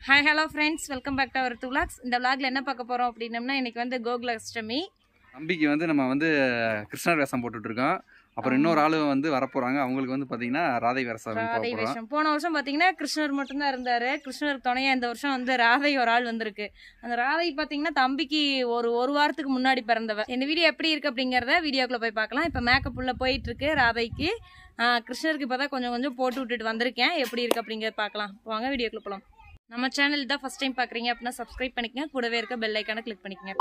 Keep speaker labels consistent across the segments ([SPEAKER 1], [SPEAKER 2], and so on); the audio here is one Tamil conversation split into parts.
[SPEAKER 1] Hi hello friends welcome back to our two logs இந்த vlogல என்ன பார்க்க போகிறோம் அப்படின்னம்னா இன்னைக்கு வந்து கோகுல அஷ்டமி
[SPEAKER 2] தம்பிக்கு வந்து நம்ம வந்து கிருஷ்ணர் வேஷம் போட்டுட்டு இருக்கோம் அப்புறம் இன்னொரு ஆளு வந்து வரப்போறாங்க அவங்களுக்கு வந்து பாத்தீங்கன்னா ராதை வேஷம் போட
[SPEAKER 1] ராதை
[SPEAKER 2] போறோம்
[SPEAKER 1] வேஷம் போன வருஷம் பார்த்தீங்கன்னா கிருஷ்ணர் மட்டும்தான் இருந்தார் கிருஷ்ணருக்கு துணையாக இந்த வருஷம் வந்து ராதை ஒரு ஆள் வந்திருக்கு அந்த ராதை பார்த்தீங்கன்னா தம்பிக்கு ஒரு ஒரு வாரத்துக்கு முன்னாடி பிறந்தவ இந்த வீடியோ எப்படி இருக்கு அப்படிங்கிறத வீடியோக்குள்ளே போய் பார்க்கலாம் இப்போ மேக்கப் உள்ள போயிட்டு இருக்கு ராதைக்கு ஆஹ் கிருஷ்ணருக்கு இப்போ தான் கொஞ்சம் கொஞ்சம் போட்டு விட்டுட்டு வந்திருக்கேன் எப்படி இருக்கு அப்படிங்கிறத பார்க்கலாம் வாங்க வீடியோக்குள்ளே போகலாம் நம்ம சேனல் தான் ஃபர்ஸ்ட் டைம் பார்க்குறீங்க அப்படின்னா சப்ஸ்கிரைப் பண்ணிக்கங்க கூடவே இருக்க பெல் ஐக்கானை கிளிக் பண்ணிக்கங்க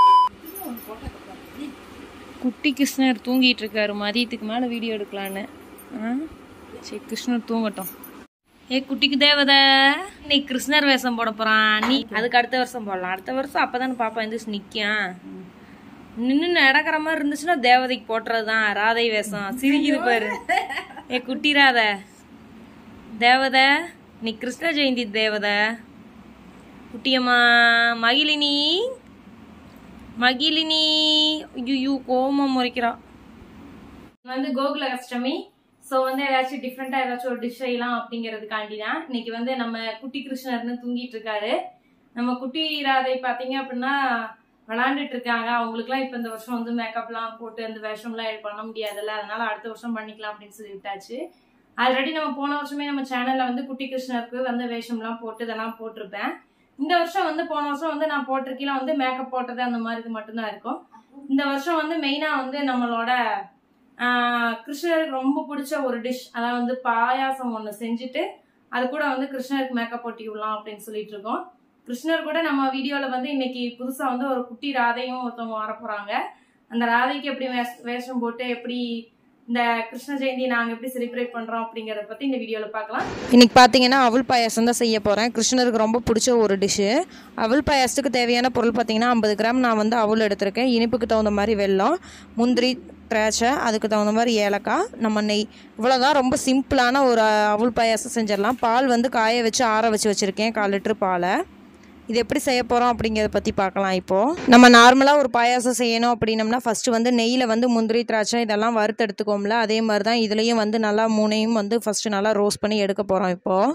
[SPEAKER 1] குட்டி கிருஷ்ணர் தூங்கிட்டு இருக்காரு மதியத்துக்கு மேலே வீடியோ எடுக்கலான்னு ஆ சரி கிருஷ்ணர் தூங்கட்டும் ஏ குட்டிக்கு தேவதை நீ கிருஷ்ணர் வேஷம் போட போறான் நீ அதுக்கு அடுத்த வருஷம் போடலாம் அடுத்த வருஷம் அப்பதானே பாப்பா எந்திரிச்சு நிக்கும் நின்று நடக்கிற மாதிரி இருந்துச்சுன்னா தேவதைக்கு போட்டுறதுதான் ராதை வேஷம் சிரிக்குது பாரு ஏ குட்டி ராதை தேவதை நீ கிருஷ்ண ஜெயந்தி தேவதை குட்டியம்மா மகிழினி மகிழினி ஐயோ கோமம் முறைக்கிறா வந்து கோகுல அஷ்டமி ஸோ வந்து ஏதாச்சும் டிஃப்ரெண்டா ஏதாச்சும் ஒரு டிஷ் செய்யலாம் அப்படிங்கிறதுக்காண்டி தான் இன்னைக்கு வந்து நம்ம குட்டி கிருஷ்ணர்னு தூங்கிட்டு இருக்காரு நம்ம குட்டி ராதை பாத்தீங்க அப்படின்னா விளாண்டுட்டு இருக்காங்க அவங்களுக்குலாம் இப்போ இந்த வருஷம் வந்து மேக்கப்லாம் போட்டு அந்த வேஷம்லாம் பண்ண முடியாதுல்ல அதனால அடுத்த வருஷம் பண்ணிக்கலாம் அப்படின்னு சொல்லி விட்டாச்சு ஆல்ரெடி நம்ம போன வருஷமே நம்ம சேனல்ல வந்து குட்டி கிருஷ்ணருக்கு வந்து வேஷம்லாம் போட்டு இதெல்லாம் போட்டிருப்பேன் இந்த வருஷம் வந்து போன வருஷம் வந்து நான் போட்டிருக்கீல வந்து மேக்கப் போட்டது அந்த மாதிரி இது மட்டும்தான் இருக்கும் இந்த வருஷம் வந்து மெயினா வந்து நம்மளோட ஆஹ், கிருஷ்ணருக்கு ரொம்ப பிடிச்ச ஒரு டிஷ் அதாவது வந்து பாயாசம் ஒன்று செஞ்சுட்டு அது கூட வந்து கிருஷ்ணருக்கு மேக்கப் போட்டி விடலாம் அப்படின்னு சொல்லிட்டு இருக்கோம் கிருஷ்ணர் கூட நம்ம வீடியோல வந்து இன்னைக்கு புதுசா வந்து ஒரு குட்டி ராதையும் ஒருத்தவங்க வரப்போறாங்க அந்த ராதைக்கு எப்படி வேஷ- வேஷம் போட்டு எப்படி இந்த கிருஷ்ண ஜெயந்தி நாங்க எப்படி செலிப்ரேட் பண்றோம் அப்படிங்கறத பத்தி இந்த வீடியோல பார்க்கலாம்
[SPEAKER 3] இன்னைக்கு பார்த்தீங்கன்னா அவல் பாயாசம் தான் செய்ய போகிறேன் கிருஷ்ணருக்கு ரொம்ப பிடிச்ச ஒரு டிஷ்ஷு அவல் பாயாசத்துக்கு தேவையான பொருள் பார்த்தீங்கன்னா ஐம்பது கிராம் நான் வந்து அவல் எடுத்திருக்கேன் இனிப்புக்கு தகுந்த மாதிரி வெல்லம் முந்திரி திராட்சை அதுக்கு தகுந்த மாதிரி ஏலக்காய் நம்ம நெய் இவ்வளோதான் ரொம்ப சிம்பிளான ஒரு அவல் பாயாசம் செஞ்சிடலாம் பால் வந்து காய வச்சு ஆற வச்சு வச்சுருக்கேன் கால் லிட்டரு பாலை இது எப்படி செய்ய போகிறோம் அப்படிங்கிறத பற்றி பார்க்கலாம் இப்போது நம்ம நார்மலாக ஒரு பாயாசம் செய்யணும் அப்படின்னம்னா ஃபஸ்ட்டு வந்து நெய்யில் வந்து முந்திரி திராட்சை இதெல்லாம் வறுத்து எடுத்துக்கோம்ல அதே மாதிரி தான் இதுலேயும் வந்து நல்லா மூணையும் வந்து ஃபஸ்ட்டு நல்லா ரோஸ்ட் பண்ணி எடுக்க போகிறோம் இப்போது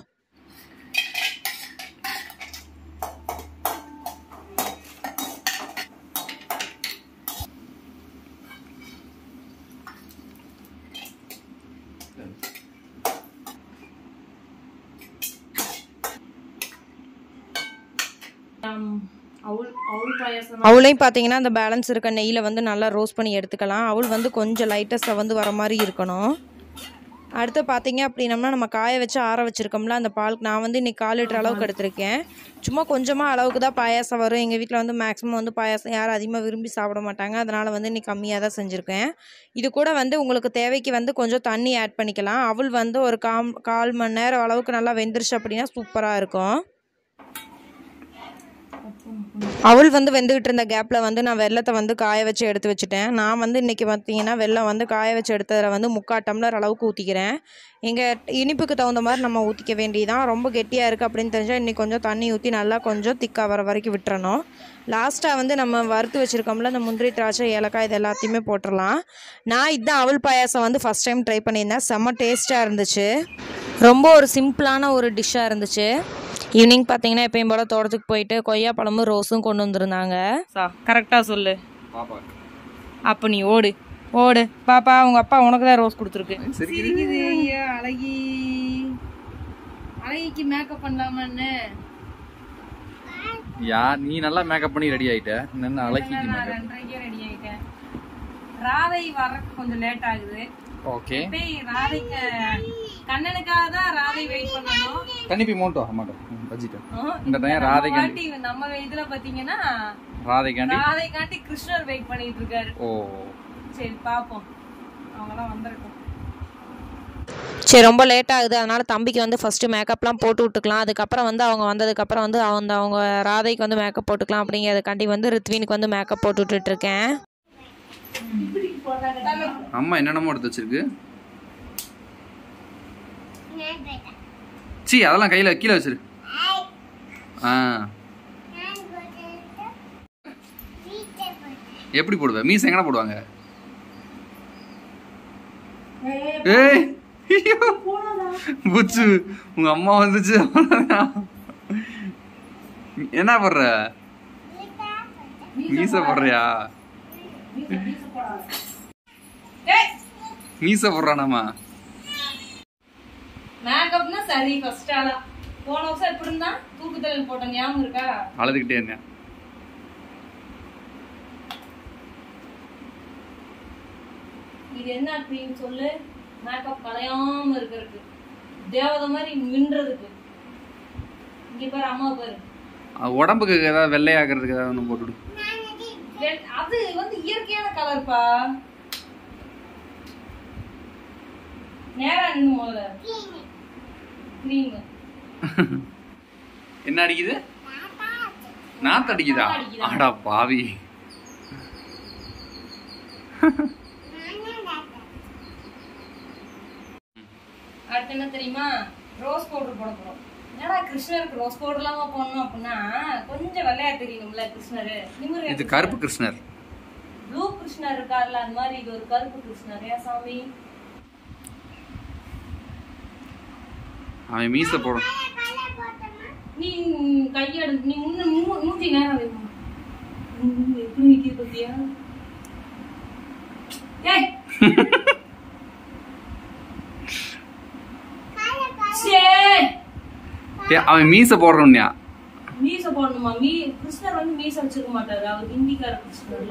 [SPEAKER 1] அவுள் அவுள் பாயாசம்
[SPEAKER 3] அவளையும் பார்த்தீங்கன்னா அந்த பேலன்ஸ் இருக்க நெய்யில் வந்து நல்லா ரோஸ்ட் பண்ணி எடுத்துக்கலாம் அவள் வந்து கொஞ்சம் லைட்டாக வந்து வர மாதிரி இருக்கணும் அடுத்து பார்த்தீங்க அப்படின்னம்னா நம்ம காய வச்சு ஆற வச்சுருக்கோம்ல அந்த பால் நான் வந்து இன்னைக்கு கால் லிட்டர் அளவுக்கு எடுத்திருக்கேன் சும்மா கொஞ்சமாக அளவுக்கு தான் பாயாசம் வரும் எங்கள் வீட்டில் வந்து மேக்ஸிமம் வந்து பாயாசம் யாரும் அதிகமாக விரும்பி சாப்பிட மாட்டாங்க அதனால் வந்து இன்னைக்கு கம்மியாக தான் செஞ்சுருக்கேன் இது கூட வந்து உங்களுக்கு தேவைக்கு வந்து கொஞ்சம் தண்ணி ஆட் பண்ணிக்கலாம் அவள் வந்து ஒரு காம் கால் மணி நேரம் அளவுக்கு நல்லா வெந்துருச்சு அப்படின்னா சூப்பராக இருக்கும் அவள் வந்து வெந்துகிட்டு இருந்த கேப்பில் வந்து நான் வெள்ளத்தை வந்து காய வச்சு எடுத்து வச்சுட்டேன் நான் வந்து இன்றைக்கி பார்த்தீங்கன்னா வெள்ளம் வந்து காய வச்சு எடுத்ததில் வந்து முக்கால் டம்ளர் அளவுக்கு ஊற்றிக்கிறேன் எங்கள் இனிப்புக்கு தகுந்த மாதிரி நம்ம ஊற்றிக்க வேண்டியதான் ரொம்ப கெட்டியாக இருக்குது அப்படின்னு தெரிஞ்சால் இன்னைக்கு கொஞ்சம் தண்ணி ஊற்றி நல்லா கொஞ்சம் திக்காக வர வரைக்கும் விட்டுறணும் லாஸ்ட்டாக வந்து நம்ம வறுத்து வச்சுருக்கோம்ல இந்த முந்திரி திராட்சை ஏலக்காய் இது எல்லாத்தையுமே போட்டுடலாம் நான் இதான் அவல் பாயாசம் வந்து ஃபஸ்ட் டைம் ட்ரை பண்ணியிருந்தேன் செம்ம டேஸ்ட்டாக இருந்துச்சு ரொம்ப ஒரு சிம்பிளான ஒரு டிஷ்ஷாக இருந்துச்சு ஈவினிங் பார்த்தீங்கன்னா எப்பயும் போல் தோட்டத்துக்கு போயிட்டு கொய்யா பழமும் ரோஸும் கொண்டு வந்திருந்தாங்க
[SPEAKER 1] சா கரெக்டா சொல்லு
[SPEAKER 2] பாப்பா
[SPEAKER 1] அப்ப நீ ஓடு ஓடு பாப்பா உங்க அப்பா உனக்கு தான் ரோஸ் கொடுத்துருக்கு
[SPEAKER 2] சரி
[SPEAKER 1] சிரிக்குது ஐயா அழகி அழகிக்கு மேக்கப் பண்ணலாமான்னு
[SPEAKER 2] யா நீ நல்லா மேக்கப் பண்ணி ரெடி ஆயிட்ட நின்று அழகிக்கு
[SPEAKER 1] நான்
[SPEAKER 2] மேக்கப்
[SPEAKER 1] ரெண்டரைக்கே ரெடி ஆயிட்டேன் ராதை வர்றதுக்கு கொஞ்சம் லேட் ஆகுது
[SPEAKER 2] ஓகே
[SPEAKER 1] போய் ராதைக்கு கண்ணனுக்காக தான் ராதை வெயிட் பண்ணணும்
[SPEAKER 2] கண்டிப்பா மோட்டோ மாட்டோம் வச்சுட்டேன்
[SPEAKER 1] ஆஹ்,
[SPEAKER 2] இந்த டைம்
[SPEAKER 1] நம்ம
[SPEAKER 2] ராதைக்காண்டி
[SPEAKER 1] பாட்டி நம்ம இதுல பாத்தீங்கன்னா
[SPEAKER 2] ராதைக்காண்டி
[SPEAKER 1] ராதைக்காண்டி கிருஷ்ணர் வெயிட் பண்ணிட்டு இருக்காரு
[SPEAKER 2] ஓ
[SPEAKER 1] சரி பாப்போம் அவங்கலாம் வந்திருக்கோம்
[SPEAKER 3] சரி ரொம்ப லேட் ஆகுது அதனால தம்பிக்கு வந்து ஃபஸ்ட்டு மேக்கப்லாம் போட்டு விட்டுக்கலாம் அதுக்கப்புறம் வந்து அவங்க வந்ததுக்கப்புறம் வந்து அவங்க அவங்க ராதைக்கு வந்து மேக்கப் போட்டுக்கலாம் அப்படிங்கிறதுக்காண்டி வந்து ரித்வினுக்கு வந்து மேக்கப் போட்டு விட்டுட்ருக்கேன்
[SPEAKER 2] அம்மா என்னென்னமோ எடுத்து வச்சிருக்கு சி அதெல்லாம் கையில கீழே வச்சிரு ஆ எப்படி போடுவ மீஸ் எங்கன போடுவாங்க ஏய் ஐயோ. புச்சு உங்க அம்மா வந்துச்சு அவ்வளவுதான். நீ என்ன போடுற மீச போடுறியா
[SPEAKER 1] ஏய்
[SPEAKER 2] மீச போடுறானாமா
[SPEAKER 1] மேக்கப்னா சரி ஃபர்ஸ்ட் ஆளா போன வருஷம் எப்படி இருந்தா தூக்குதல் போட்ட ஞாபகம் இருக்கா
[SPEAKER 2] அழுதுகிட்டே இருந்தேன்
[SPEAKER 1] இது என்ன க்ரீம் சொல்லு மேக்கப் கலையாம இருக்கிறதுக்கு தேவதை மாதிரி மின்றதுக்கு இங்க பாரு அம்மா பாரு
[SPEAKER 2] அது உடம்புக்கு ஏதாவது வெள்ளையாகிறதுக்கு ஏதாவது ஒன்று போட்டுவிடு
[SPEAKER 1] வெள்- அது வந்து இயற்கையான கலர்ப்பா நேரா நின்னு முதல்ல க்ரீம்
[SPEAKER 2] என்ன அடிக்குது நாத்து அடிக்குதா
[SPEAKER 1] நாத்து அடிக்குதா?
[SPEAKER 2] அடா பாவி
[SPEAKER 1] அடுத்து என்ன தெரியுமா ரோஸ் பவுடர் போட போறோம் என்னடா கிருஷ்ணருக்கு ரோஸ் பவுடர் இல்லாம போடணும் அப்படின்னா கொஞ்சம் வெள்ளையா தெரியணும்ல கிருஷ்ணர் நிமிரு
[SPEAKER 2] இது கருப்பு கிருஷ்ணர்
[SPEAKER 1] ப்ளூ கிருஷ்ணர் இருக்கார்ல அந்த மாதிரி இது ஒரு கருப்பு கிருஷ்ணர் ஏன் சாமி
[SPEAKER 2] அவன் மீச போடும்
[SPEAKER 1] நீ கையெடு நீ முன்ன மூ- மூஞ்சி நேரம் வை. ம், எப்படி நிக்கிது பத்தியா ஏய் சே
[SPEAKER 2] ஏ, அவன் மீச போடுறோம்யா
[SPEAKER 1] மீச போடணுமா மீ கிருஷ்ணர் வந்து மீச வச்சிருக்க மாட்டாரு அவர் ஹிந்திக்கார கிருஷ்ணர்ல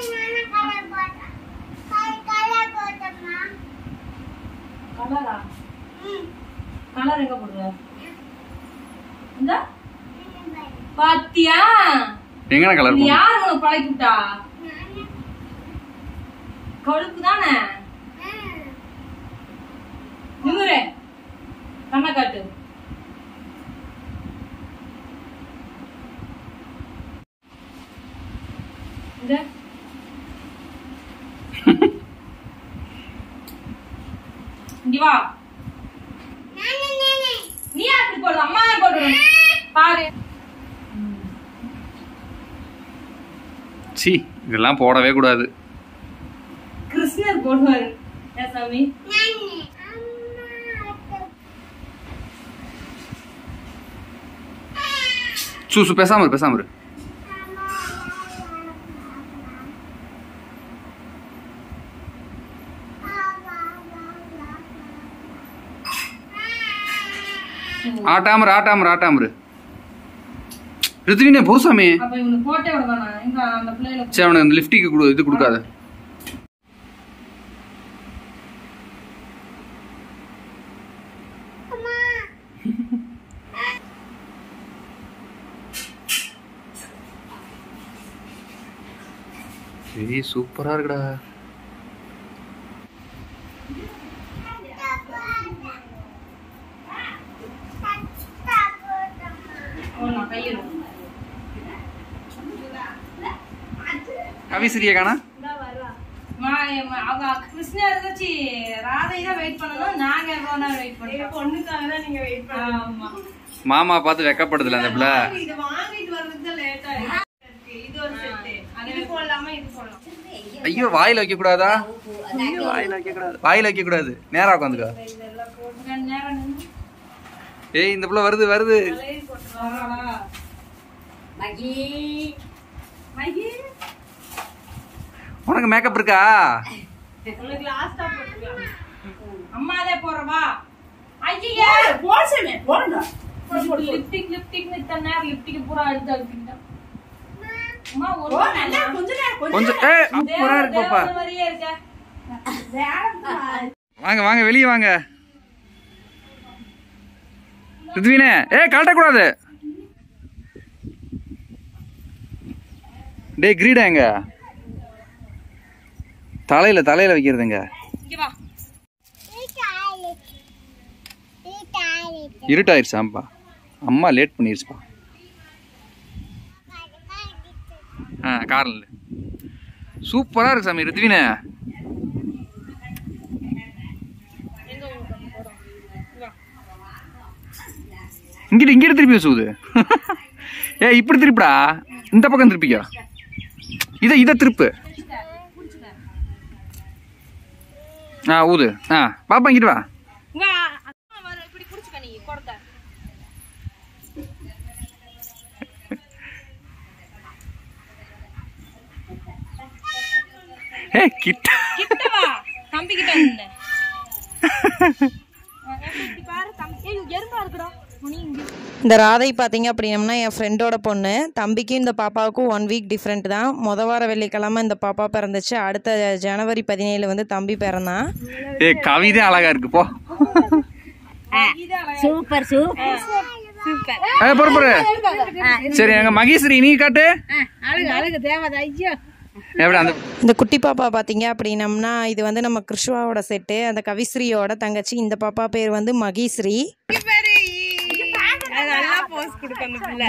[SPEAKER 1] கலரா கலர் எங்க போடுற இந்த பாத்தியா
[SPEAKER 2] எங்கன கலர்
[SPEAKER 1] இது யாரு உனக்கு பழக்கி விட்டா கழுப்பு தானே நிமிரு கண்ணை காட்டு இந்த இங்க வா நீ அப்படி போடுற அம்மா தான் போடுற பாரு
[SPEAKER 2] சி இதெல்லாம் போடவே கூடாது
[SPEAKER 1] கிருஷ்ணர் போடுவாரு ஏன் சாமி
[SPEAKER 2] சூசு பேசாம இரு பேசாம இரு ஆட்டாமரு ஆட்டாமரு ஆட்டாமரு ரித்துவினே போசாமி
[SPEAKER 1] அப்ப இவனுக்கு போட்டே விட வேணாம் எங்க அந்த பிள்ளைகளை
[SPEAKER 2] சரி அவனுக்கு அந்த லிஃப்டிக்கு கொடு இது கொடுக்காத ஏய் சூப்பரா இருக்குடா
[SPEAKER 1] போடலாம் கையிடும்
[SPEAKER 2] கவி சிறிய காணா
[SPEAKER 1] அவங்க கிருஷ்ணா இருந்துச்சு ராதை தான் வெயிட் பண்ணணும் நாங்க எவ்வளவு நேரம் வெயிட் பண்றோம்
[SPEAKER 4] பொண்ணுக்காக தான் நீங்க வெயிட்
[SPEAKER 1] ஆமா
[SPEAKER 2] மாமா பார்த்து வெக்கப்படுதுல அந்த பிள்ளை
[SPEAKER 4] இது வாங்கிட்டு வர்றது தான் லேட் ஆயிருக்கு இது ஒரு செட் இது போடலாமா இது போடலாம்
[SPEAKER 2] ஐயோ வாயில வைக்க கூடாதா வாயில வைக்க கூடாது வாயில வைக்க கூடாது நேரா உட்காந்துக்கோ
[SPEAKER 1] ரெண்டு நேரம் நின்னு
[SPEAKER 2] ஏய் இந்த பிள்ளை வருது வருது
[SPEAKER 1] வராளா? மைகி
[SPEAKER 2] உனக்கு மேக்கப் இருக்கா
[SPEAKER 4] உங்களுக்கு லாஸ்டா போட்டுக்கலாம்
[SPEAKER 1] அம்மாதே போறவா ஐயா
[SPEAKER 4] போடுச்சே போடுங்க
[SPEAKER 1] லிப்டிக் லிப்டிக் இத்தனை நேரம் லிப்டிக் பூரா எடுத்து அழுத்திக்கிட்டேன் அம்மா
[SPEAKER 4] ஓ
[SPEAKER 1] ஒரு
[SPEAKER 4] நல்லா கொஞ்ச நேரம் கொஞ்ச
[SPEAKER 2] கொஞ்சம் ஏ சூப்பரா இருக்கு பாப்பா
[SPEAKER 1] தேவதை மாதிரியே இருக்க
[SPEAKER 4] நேரம்
[SPEAKER 2] வாங்க வாங்க வெளியே வாங்க ரித்வினே ஏ கழட்டக்கூடாது டேய் கிரீடா எங்க தலையில தலையில வைக்கிறதுங்க
[SPEAKER 1] இங்க வா
[SPEAKER 2] இருட்டாயிருச்சாம்பா அம்மா லேட் பண்ணிருச்சுப்பா ஆ காரில் சூப்பராக இருக்கு சாமி ரித்வினே இங்கிட்டு இங்கிட்டு திருப்பி வச்சுது ஏ இப்படி திருப்பிடா இந்த பக்கம் திருப்பிக்கோ இதை இதை திருப்பு ஆ ஊது ஆ பாப்பா இங்கிட்டு வா
[SPEAKER 1] இங்க அம்மா வர இப்படி புடிச்சுக்க நீ கொடுத்த
[SPEAKER 2] ஏ கிட்ட
[SPEAKER 1] கிட்ட வா தம்பி கிட்ட நின்னு பாரு தம்பி ஏய், எறும்பா இருக்குடா முனி இங்க
[SPEAKER 3] இந்த ராதை பார்த்தீங்க அப்படின்னம்னா என் ஃப்ரெண்டோட பொண்ணு தம்பிக்கும் இந்த பாப்பாவுக்கும் ஒன் வீக் டிஃப்ரெண்ட் தான் மொத வார வெள்ளிக்கிழமை இந்த பாப்பா பிறந்துச்சு அடுத்த ஜனவரி பதினேழு வந்து தம்பி பிறந்தான்
[SPEAKER 2] ஏ கவிதை அழகா இருக்கு போ
[SPEAKER 5] சூப்பர் சூப்பர்
[SPEAKER 2] ஏ, பொறு பொறு சரி எங்க மகேஸ்வரி நீ காட்டு
[SPEAKER 5] அழகு அழகு தேவதை ஐயோ
[SPEAKER 2] எப்படி அந்த
[SPEAKER 3] இந்த குட்டி பாப்பா பார்த்தீங்க அப்படின்னம்னா இது வந்து நம்ம கிருஷ்வாவோட செட்டு அந்த கவிஸ்ரீயோட தங்கச்சி இந்த பாப்பா பேர் வந்து மகேஸ்ரீ
[SPEAKER 4] நல்லா போஸ் கொடுக்கணும் பிள்ளை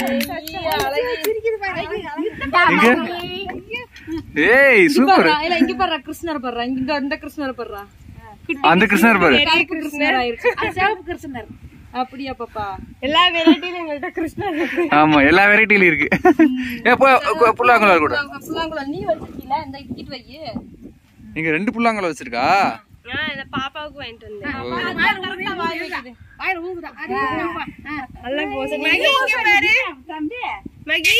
[SPEAKER 2] எங்க ஏய் சூப்பர்
[SPEAKER 1] இல்ல இங்க பாரு கிருஷ்ணர் பாரு இங்க இந்த கிருஷ்ணர் பாரு
[SPEAKER 2] அந்த கிருஷ்ணர் பாரு
[SPEAKER 1] கருப்பு கிருஷ்ணர் ஆயிருச்சு
[SPEAKER 5] சிவப்பு கிருஷ்ணர்
[SPEAKER 1] அப்படியா பாப்பா
[SPEAKER 4] எல்லா வெரைட்டிலும் எங்கள்கிட்ட கிருஷ்ணர் இருக்கு
[SPEAKER 2] ஆமா எல்லா வெரைட்டிலும் இருக்கு ஏ போ கு- புல்லாங்குழல் கூட
[SPEAKER 1] புல்லாங்குழல் நீ வச்சிருக்கீல இந்த இங்கிட்டு வை
[SPEAKER 2] இங்க ரெண்டு புல்லாங்குழல் வச்சிருக்கா
[SPEAKER 4] இந்த பாப்பாவுக்கு வாங்கிட்டு வந்தேன்
[SPEAKER 5] வாயில ஊதுடா அடி
[SPEAKER 4] நல்லா போஸ் மகி இங்க பாரு
[SPEAKER 5] தம்பி
[SPEAKER 4] மகி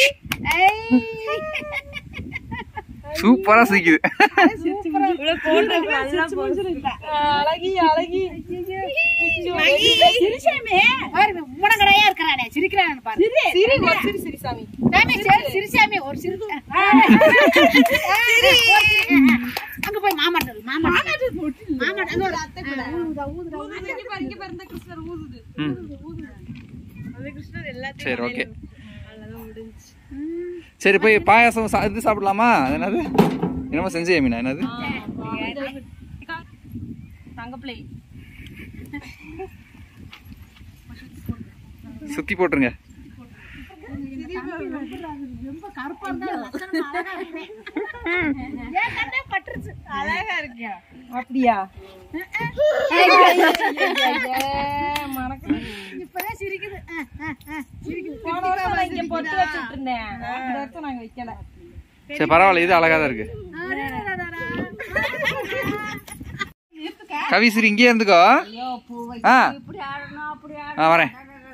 [SPEAKER 2] சூப்பரா சிரிக்குது
[SPEAKER 4] இவ்வளவு போட்டது நல்லா போஸ்
[SPEAKER 1] அழகி அழகி
[SPEAKER 4] மகி
[SPEAKER 5] சிரிச்சாமே பாரு உடங்கடையா இருக்கிறானே சிரிக்கிறானு பாரு
[SPEAKER 1] சிரி ஒரு சிரி சிரி சாமி
[SPEAKER 5] சாமி சரி சிரிச்சாமே ஒரு சிரி அங்க போய் மாமாட்ட மாமா மாமாட்ட அங்க ஒரு அத்தை கூட ஊதுடா ஊதுடா
[SPEAKER 1] இங்க பாரு இங்க பாரு இந்த கிருஷ்ணர் ஊதுது
[SPEAKER 2] ம்.
[SPEAKER 4] அந்த கிருஷ்ணர் எல்லாத்தையும்
[SPEAKER 2] சரி ஓகே
[SPEAKER 4] அவ்வளவுதான் முடிஞ்சு
[SPEAKER 2] சரி போய் பாயாசம் சா- இது சாப்பிடலாமா அது என்னது என்னமோ செஞ்சே மீனா என்னது
[SPEAKER 1] தங்க பிள்ளை
[SPEAKER 2] சுத்தி போட்டுருங்க
[SPEAKER 5] ரொம்ப கருப்பா இருந்தா லட்சணமா அழகா இருக்கேன் ஏன் கண்ணே பட்டுருச்சு
[SPEAKER 4] அழகா இருக்கியா
[SPEAKER 1] அப்படியா
[SPEAKER 5] இப்பதான் சிரிக்குது அஹ், அஹ், அஹ், சிரிக்குது
[SPEAKER 1] போன வருஷம் நான் இங்க பொட்டு வச்சுட்டு இருந்தேன் இந்த வருஷம் நாங்க வைக்கல
[SPEAKER 2] சரி பரவாயில்ல இது அழகா தான் இருக்கு கவிஸ்ரீ இங்கே இருந்துக்கோ ஆ
[SPEAKER 5] இப்படி ஆடணும் அப்படி
[SPEAKER 2] ஆ வரேன்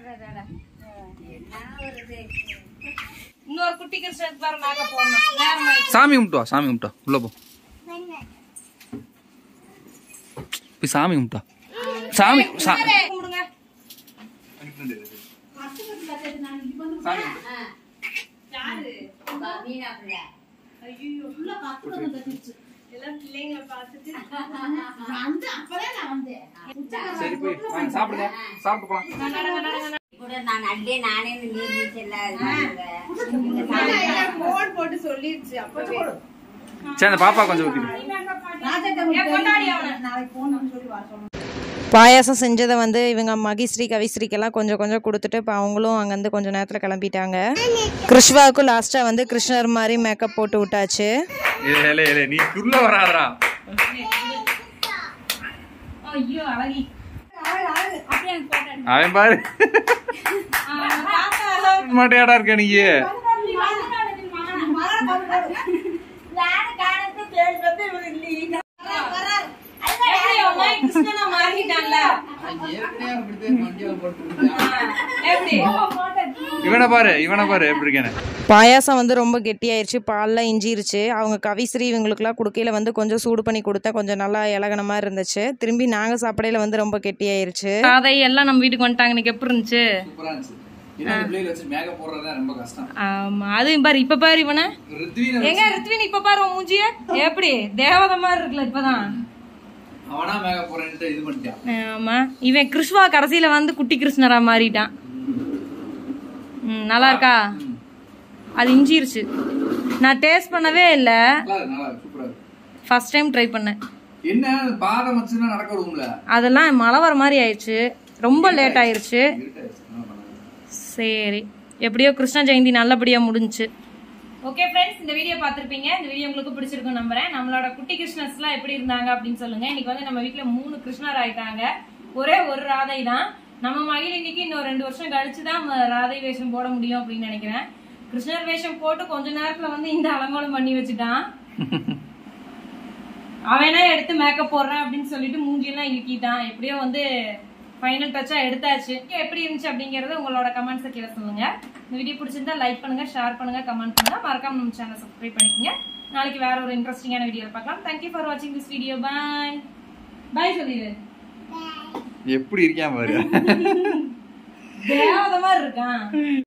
[SPEAKER 1] இன்னொரு குட்டி கிருஷ்ணருக்கு பாரு நாக்க போடணும் நேரம்
[SPEAKER 2] சாமி கும்பிட்டு வா சாமி கும்பிட்டு வா. உள்ள போ போய் சாமி கும்பிட்டு வா. சாமி சா-
[SPEAKER 1] கும்பிடுங்க
[SPEAKER 4] எல்லாம் பிள்ளைங்களை பார்த்துட்டு
[SPEAKER 5] வந்து அப்பதான் நான் வந்தேன்
[SPEAKER 2] சரி போய் வாங்க, சாப்பிடுங்க சாப்பிட்டு போலாம்
[SPEAKER 6] கூட நான் அள்ளி நானே இந்த நீர் நீச்சல்
[SPEAKER 4] போன் போட்டு சொல்லிருச்சு அப்பவே
[SPEAKER 2] சரி அந்த பாப்பா கொஞ்சம் ஊத்திடு
[SPEAKER 1] கொண்டாடி அவனை
[SPEAKER 5] நாளைக்கு போகணும்னு சொல்லி வர சொல்லணும்
[SPEAKER 3] பாயாசம் செஞ்சதை வந்து இவங்க மகிஸ்ரீ கவிஸ்ரீக்கெல்லாம் கொஞ்சம் கொஞ்சம் கொடுத்துட்டு இப்போ அவங்களும் அங்கேருந்து கொஞ்சம் நேரத்தில் கிளம்பிட்டாங்க கிருஷ்வாவுக்கும் லாஸ்ட்டாக வந்து கிருஷ்ணர் மாதிரி மேக்கப் போட்டு விட்டாச்சு
[SPEAKER 2] ஏலே ஏலே ஏலே நீ குள்ள வராதடா
[SPEAKER 1] ஐயோ அழகி
[SPEAKER 2] அவன் பாரு மாட்டையாடா இருக்க நீ
[SPEAKER 1] எப்படி அவன் மாதிரி கிருஷ்ணனா மாறிட்டான்ல எப்படி
[SPEAKER 2] இவனை பாரு இவனை பாரு எப்படி இருக்கேன்னு
[SPEAKER 3] பாயாசம் வந்து ரொம்ப கெட்டியாயிருச்சு பால்லாம் இஞ்சிருச்சு அவங்க கவிஸ்ரீ இவங்களுக்குலாம் கொடுக்கையில வந்து கொஞ்சம் சூடு பண்ணி கொடுத்தா கொஞ்சம் நல்லா இலகன மாதிரி இருந்துச்சு திரும்பி நாங்கள் சாப்பிடையில வந்து ரொம்ப கெட்டியாயிருச்சு
[SPEAKER 1] அதை எல்லாம் நம்ம வீட்டுக்கு வந்துட்டாங்க இன்னைக்கு எப்படி இருந்துச்சு
[SPEAKER 2] சூப்பரா இருந்துச்சு இன்னும் பிள்ளைல வச்சு மேக்கப் போடுறதா ரொம்ப கஷ்டம்
[SPEAKER 1] ஆமா அதுவும் பாரு இப்ப பாரு இவனை
[SPEAKER 2] ரித்வீன
[SPEAKER 1] எங்க ரித்வின் இப்ப பாரு உன் மூஞ்சிய எப்படி தேவதை மாதிரி இருக்குல்ல இப்பதான்
[SPEAKER 2] அவனா மேக்கப் போறேன்ட்டு இது பண்ணிட்டான்
[SPEAKER 1] ஆமா இவன் கிருஷ்வா கடைசியில வந்து குட்டி கிருஷ்ணரா மாறிட்டான் ம், நல்லா இருக்கா அது இஞ்சிருச்சு நான் டேஸ்ட் பண்ணவே இல்லை
[SPEAKER 2] நல்லா இருக்கு நல்லா இருக்கு சூப்பரா இருக்கு
[SPEAKER 1] ஃபர்ஸ்ட் டைம் ட்ரை பண்ணேன்
[SPEAKER 2] என்ன பாதம் வச்சுன்னா நடக்க விடுவோம்ல
[SPEAKER 1] அதெல்லாம் மழை வர மாதிரி ஆயிடுச்சு ரொம்ப லேட் ஆயிருச்சு சரி எப்படியோ கிருஷ்ண ஜெயந்தி நல்லபடியா முடிஞ்சுச்சு ஓகே ஃப்ரெண்ட்ஸ் இந்த வீடியோ பார்த்திருப்பீங்க இந்த வீடியோ உங்களுக்கு பிடிச்சிருக்கும் நம்புறேன் நம்மளோட குட்டி கிருஷ்ணர்ஸ்லாம் எப்படி இருந்தாங்க அப்படின்னு சொல்லுங்க இன்னைக்கு வந்து நம்ம வீட்ல மூணு கிருஷ்ணர் ஆயிட்டாங்க ஒரே ஒரு ராதை தான் நம்ம மகிழ் இன்னைக்கு இன்னும் ரெண்டு வருஷம் கழிச்சு தான் ம- ராதை வேஷம் போட முடியும் அப்படின்னு நினைக்கிறேன் கிருஷ்ணர் வேஷம் போட்டு கொஞ்ச நேரத்துல வந்து இந்த அலங்கோலம் பண்ணி வச்சுட்டான் அவனே எடுத்து மேக்கப் போடுறேன் அப்படின்னு சொல்லிட்டு மூஞ்சியெல்லாம் இழுக்கிட்டான் எப்படியோ வந்து ஃபைனல் டச்சா எடுத்தாச்சு எப்படி இருந்துச்சு அப்படிங்கறது உங்களோட கமெண்ட்ஸ் கீழே சொல்லுங்க இந்த வீடியோ பிடிச்சிருந்தா லைக் பண்ணுங்க ஷேர் பண்ணுங்க கமெண்ட் பண்ணுங்க மறக்காம நம்ம சேனல் சப்ஸ்கிரைப் பண்ணிக்கோங்க நாளைக்கு வேற ஒரு இன்ட்ரெஸ்டிங்கான வீடியோ பார்க்கலாம் தேங்க்யூ ஃபார் வாட்சிங் திஸ் வீடியோ பாய் பாய் சொல்லிடு
[SPEAKER 2] எப்படி இருக்கான் பாரு
[SPEAKER 1] தேவத மாதிரி இருக்கான்